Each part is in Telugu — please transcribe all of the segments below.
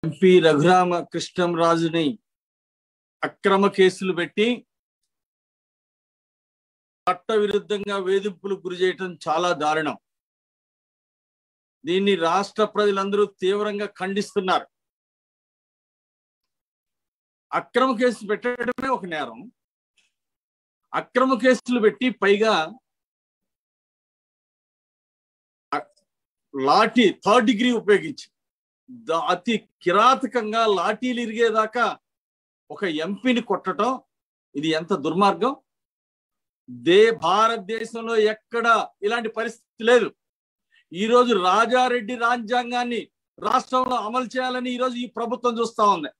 ఎంపీ రఘురామ కృష్ణంరాజుని అక్రమ కేసులు పెట్టి చట్ట విరుద్ధంగా వేధింపులకు గురి చేయటం చాలా దారుణం దీన్ని రాష్ట్ర ప్రజలందరూ తీవ్రంగా ఖండిస్తున్నారు అక్రమ కేసులు పెట్టడమే ఒక నేరం అక్రమ కేసులు పెట్టి పైగా లాఠీ థర్డ్ డిగ్రీ ఉపయోగించి ద- అతి కిరాతకంగా లాఠీలు ఇరిగేదాకా ఒక ఎంపీని కొట్టడం ఇది ఎంత దుర్మార్గం దే భారతదేశంలో ఎక్కడ ఇలాంటి పరిస్థితి లేదు ఈ రోజు రాజారెడ్డి రాజ్యాంగాన్ని రాష్ట్రంలో అమలు చేయాలని ఈ రోజు ఈ ప్రభుత్వం చూస్తా ఉంది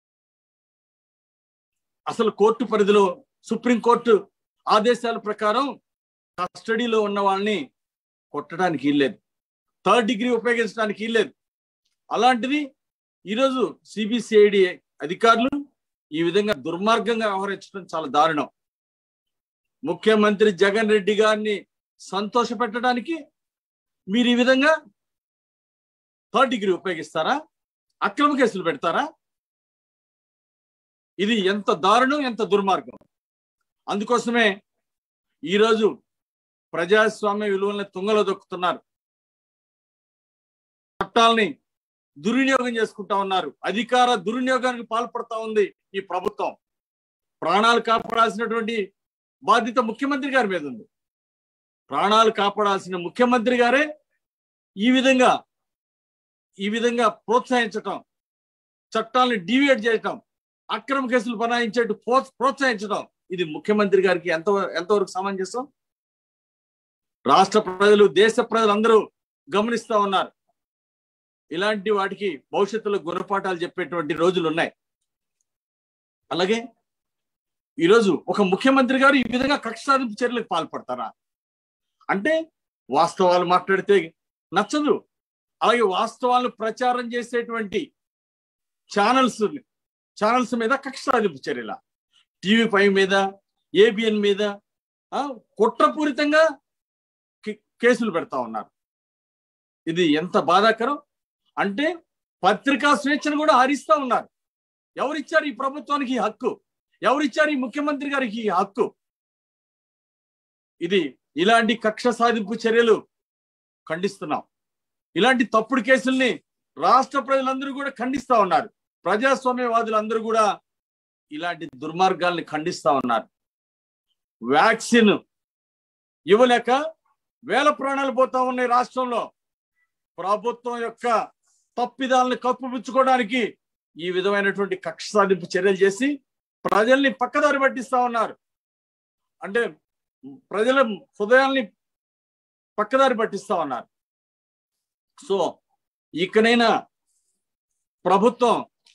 అసలు కోర్టు పరిధిలో సుప్రీంకోర్టు ఆదేశాల ప్రకారం కస్టడీలో ఉన్న వాళ్ళని కొట్టడానికి ఇల్లేదు థర్డ్ డిగ్రీ ఉపయోగించడానికి ఇల్లేదు అలాంటిది ఈరోజు సిబిసిఐడి అధికారులు ఈ విధంగా దుర్మార్గంగా వ్యవహరించడం చాలా దారుణం ముఖ్యమంత్రి జగన్ రెడ్డి గారిని సంతోష పెట్టడానికి మీరు ఈ విధంగా థర్డ్ డిగ్రీ ఉపయోగిస్తారా అక్రమ కేసులు పెడతారా ఇది ఎంత దారుణం ఎంత దుర్మార్గం అందుకోసమే ఈరోజు ప్రజాస్వామ్య విలువల్ని తుంగలో దొక్కుతున్నారు చట్టాలని దుర్వినియోగం చేసుకుంటా ఉన్నారు అధికార దుర్వినియోగానికి పాల్పడతా ఉంది ఈ ప్రభుత్వం ప్రాణాలు కాపాడాల్సినటువంటి బాధ్యత ముఖ్యమంత్రి గారి మీద ఉంది ప్రాణాలు కాపాడాల్సిన ముఖ్యమంత్రి గారే ఈ విధంగా ఈ విధంగా ప్రోత్సహించటం చట్టాలను డీవియేట్ చేయటం అక్రమ కేసులు బనాయించేట్టు ప్రో- ప్రోత్సహించడం ఇది ముఖ్యమంత్రి గారికి ఎంత ఎంతవరకు సమంజసం రాష్ట్ర ప్రజలు దేశ ప్రజలందరూ గమనిస్తా ఉన్నారు ఇలాంటి వాటికి భవిష్యత్తులో గుణపాఠాలు చెప్పేటువంటి రోజులు ఉన్నాయి అలాగే ఈరోజు ఒక ముఖ్యమంత్రి గారు ఈ విధంగా కక్ష సాధింపు చర్యలకు పాల్పడతారా అంటే వాస్తవాలు మాట్లాడితే నచ్చదు అలాగే వాస్తవాలను ప్రచారం చేసేటువంటి ఛానల్స్ ఛానల్స్ మీద కక్ష సాధింపు చర్యల టీవీ పై మీద ఏబిఎన్ మీద ఆ, కుట్రపూరితంగా కే- కేసులు పెడతా ఉన్నారు ఇది ఎంత బాధాకరం అంటే పత్రికా స్వేచ్ఛను కూడా హరిస్తా ఉన్నారు ఎవరిచ్చారు ఈ ప్రభుత్వానికి ఈ హక్కు ఎవరిచ్చారు ఈ ముఖ్యమంత్రి గారికి ఈ హక్కు ఇది ఇలాంటి కక్ష సాధింపు చర్యలు ఖండిస్తున్నాం ఇలాంటి తప్పుడు కేసుల్ని రాష్ట్ర ప్రజలందరూ కూడా ఖండిస్తా ఉన్నారు ప్రజాస్వామ్యవాదులందరూ కూడా ఇలాంటి దుర్మార్గాల్ని ఖండిస్తా ఉన్నారు వ్యాక్సిన్ ఇవ్వలేక వేల ప్రాణాలు పోతా ఉన్నాయి రాష్ట్రంలో ప్రభుత్వం యొక్క తప్పిదాలను కప్పుపుచ్చుకోవడానికి ఈ విధమైనటువంటి కక్ష సాధింపు చర్యలు చేసి ప్రజల్ని పక్కదారి పట్టిస్తా ఉన్నారు అంటే ప్రజల హృదయాల్ని పక్కదారి పట్టిస్తా ఉన్నారు సో ఇకనైనా ప్రభుత్వం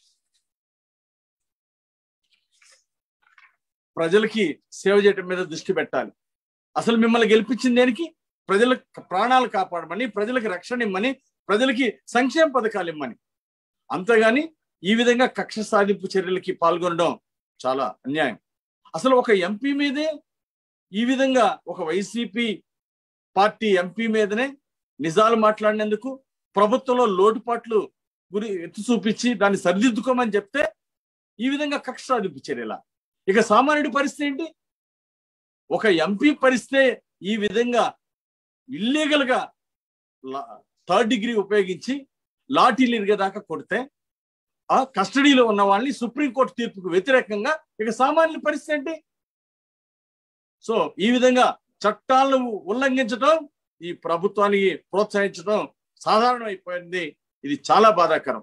ప్రజలకి సేవ చేయటం మీద దృష్టి పెట్టాలి అసలు మిమ్మల్ని గెలిపించింది దేనికి ప్రజల ప్రాణాలు కాపాడమని ప్రజలకు రక్షణ ఇమ్మని ప్రజలకి సంక్షేమ పథకాలు ఇమ్మని అంతేగాని ఈ విధంగా కక్ష సాధింపు చర్యలకి పాల్గొనడం చాలా అన్యాయం అసలు ఒక ఎంపీ మీదే ఈ విధంగా ఒక వైసీపీ పార్టీ ఎంపీ మీదనే నిజాలు మాట్లాడినందుకు ప్రభుత్వంలో లోటుపాట్లు గురి ఎత్తి చూపించి దాన్ని సరిదిద్దుకోమని చెప్తే ఈ విధంగా కక్ష సాధింపు చర్యల ఇక సామాన్యుడి పరిస్థితి ఏంటి ఒక ఎంపీ పరిస్థితే ఈ విధంగా ఇల్లీగల్ గా థర్డ్ డిగ్రీ ఉపయోగించి లాఠీలు ఇరిగేదాకా కొడితే ఆ కస్టడీలో ఉన్న వాళ్ళని సుప్రీంకోర్టు తీర్పుకు వ్యతిరేకంగా ఇక సామాన్యుల పరిస్థితి ఏంటి సో ఈ విధంగా చట్టాలను ఉల్లంఘించడం ఈ ప్రభుత్వానికి ప్రోత్సహించడం సాధారణం అయిపోయింది ఇది చాలా బాధాకరం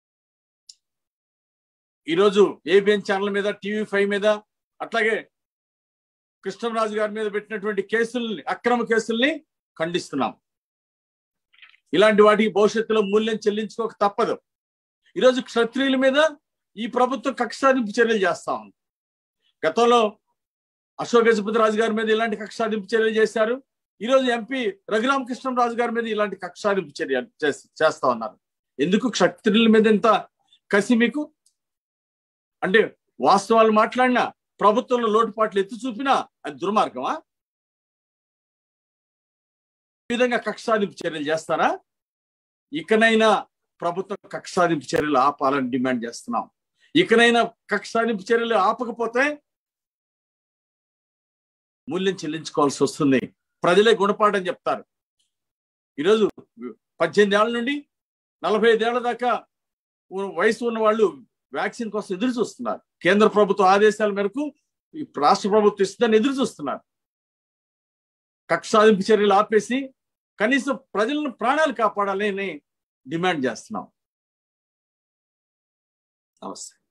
ఈరోజు ఏబిఎన్ ఛానల్ మీద టీవీ ఫైవ్ మీద అట్లాగే కృష్ణరాజు గారి మీద పెట్టినటువంటి కేసుల్ని అక్రమ కేసుల్ని ఖండిస్తున్నాం ఇలాంటి వాటికి భవిష్యత్తులో మూల్యం చెల్లించుకోక తప్పదు ఈరోజు క్షత్రియుల మీద ఈ ప్రభుత్వం కక్ష సాధింపు చర్యలు చేస్తా ఉంది గతంలో అశోక్ గజపతి రాజు గారి మీద ఇలాంటి కక్ష సాధింపు చర్యలు చేశారు ఈరోజు ఎంపీ రఘురామకృష్ణరాజు గారి మీద ఇలాంటి కక్ష సాధింపు చర్యలు చేస్- చేస్తా ఉన్నారు ఎందుకు క్షత్రియుల మీద ఎంత కసి మీకు అంటే వాస్తవాలు మాట్లాడినా ప్రభుత్వంలో లోటుపాట్లు ఎత్తి చూపినా అది దుర్మార్గమా ఈ విధంగా కక్ష సాధింపు చర్యలు చేస్తారా ఇకనైనా ప్రభుత్వం కక్ష సాధింపు చర్యలు ఆపాలని డిమాండ్ చేస్తున్నాం ఇకనైనా కక్ష సాధింపు చర్యలు ఆపకపోతే మూల్యం చెల్లించుకోవాల్సి వస్తుంది ప్రజలే గుణపాఠం చెప్తారు ఈరోజు పద్దెనిమిది ఏళ్ళ నుండి నలభై ఐదేళ్ల దాకా ఉన్న వయసు ఉన్న వాళ్ళు వ్యాక్సిన్ కోసం ఎదురు చూస్తున్నారు కేంద్ర ప్రభుత్వ ఆదేశాల మేరకు ఈ రాష్ట్ర ప్రభుత్వం ఇస్తుందని ఎదురు చూస్తున్నారు కక్ష సాధింపు చర్యలు ఆపేసి కనీసం ప్రజలను ప్రాణాలు కాపాడాలని డిమాండ్ చేస్తున్నాం నమస్తే